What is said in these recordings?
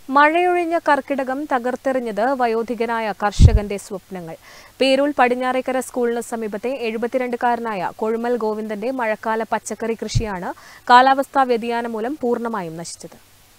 മഴയൊഴിഞ്ഞ കർക്കിടകം തകർത്തെറിഞ്ഞത് വയോധികനായ കർഷകന്റെ സ്വപ്നങ്ങൾ പേരൂൽ പടിഞ്ഞാറേക്കര സ്കൂളിന് സമീപത്തെ എഴുപത്തിരണ്ടുകാരനായ കൊഴുമൽ ഗോവിന്ദന്റെ മഴക്കാല പച്ചക്കറി കൃഷിയാണ് കാലാവസ്ഥാ വ്യതിയാനം മൂലം പൂർണ്ണമായും നശിച്ചത്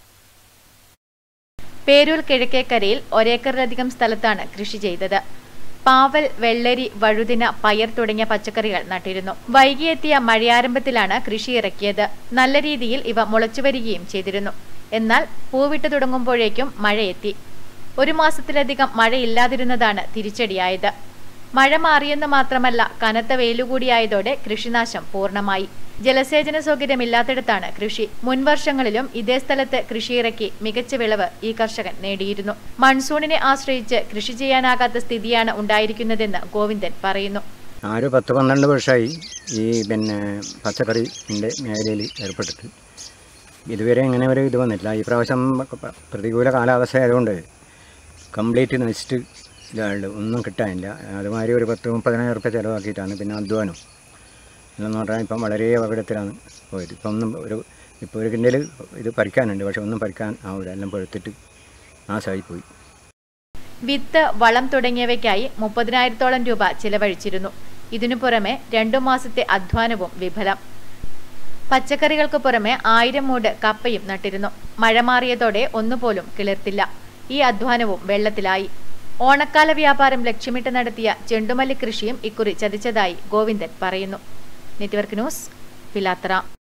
പേരൂർ കിഴക്കേക്കരയിൽ ഒരേക്കറിലധികം സ്ഥലത്താണ് കൃഷി ചെയ്തത് പാവൽ വെള്ളരി വഴുതിന പയർ തുടങ്ങിയ പച്ചക്കറികൾ നട്ടിരുന്നു വൈകിയെത്തിയ മഴയാരംഭത്തിലാണ് കൃഷി ഇറക്കിയത് നല്ല രീതിയിൽ ഇവ മുളച്ചുവരികയും ചെയ്തിരുന്നു എന്നാൽ പൂവിട്ട് തുടങ്ങുമ്പോഴേക്കും മഴയെത്തി ഒരു മാസത്തിലധികം മഴയില്ലാതിരുന്നതാണ് തിരിച്ചടിയായത് മഴ മാറിയെന്ന് മാത്രമല്ല കനത്ത വെയിലുകൂടിയായതോടെ കൃഷിനാശം പൂർണ്ണമായി ജലസേചന സൗകര്യമില്ലാത്തിടത്താണ് കൃഷി മുൻവർഷങ്ങളിലും ഇതേ സ്ഥലത്ത് കൃഷിയിറക്കി മികച്ച വിളവ് ഈ കർഷകൻ നേടിയിരുന്നു മൺസൂണിനെ ആശ്രയിച്ച് കൃഷി ചെയ്യാനാകാത്ത സ്ഥിതിയാണ് ഉണ്ടായിരിക്കുന്നതെന്ന് ഗോവിന്ദൻ പറയുന്നു ഞാൻ ഒരു പത്ത് പന്ത്രണ്ട് വർഷമായി ഈ പിന്നെ പച്ചക്കറിൻ്റെ മേഖലയിൽ ഏർപ്പെട്ടിട്ട് ഇതുവരെ ഇങ്ങനെ ഒരു ഇത് വന്നിട്ടില്ല ഈ പ്രാവശ്യം പ- പ്രതികൂല കാലാവസ്ഥ ആയതുകൊണ്ട് കംപ്ലീറ്റ് നശിച്ചിട്ട് ഇതാണ്ട് ഒന്നും കിട്ടാനില്ല അതുമാതിരി ഒരു പത്ത് മുപ്പതിനായിരം റുപ്യ ചിലവാക്കിയിട്ടാണ് പിന്നെ അധ്വാനം എന്നു പറഞ്ഞാൽ ഇപ്പം വളരെ അപകടത്തിലാണ് പോയത് ഇപ്പം ഒന്നും ഒരു ഇപ്പോൾ ഒരു കിണ്ടൽ ഇത് പറിക്കാനുണ്ട് പക്ഷെ ഒന്നും പറിക്കാൻ ആവില്ല എല്ലാം പഴുത്തിട്ട് നാശമായി പോയി വിത്ത് വളം തുടങ്ങിയവയ്ക്കായി മുപ്പതിനായിരത്തോളം രൂപ ചിലവഴിച്ചിരുന്നു ഇതിനു പുറമെ രണ്ടു മാസത്തെ അധ്വാനവും വിഫലം പച്ചക്കറികൾക്ക് പുറമെ ആയിരം മൂട് കപ്പയും നട്ടിരുന്നു മഴ മാറിയതോടെ ഒന്നുപോലും കിളിർത്തില്ല ഈ അധ്വാനവും വെള്ളത്തിലായി ഓണക്കാല വ്യാപാരം ലക്ഷ്യമിട്ട് നടത്തിയ ചെണ്ടുമല്ലി കൃഷിയും ഇക്കുറി ചതിച്ചതായി ഗോവിന്ദൻ പറയുന്നു നെറ്റ്വർക്ക് ന്യൂസ് പിലാത്തറ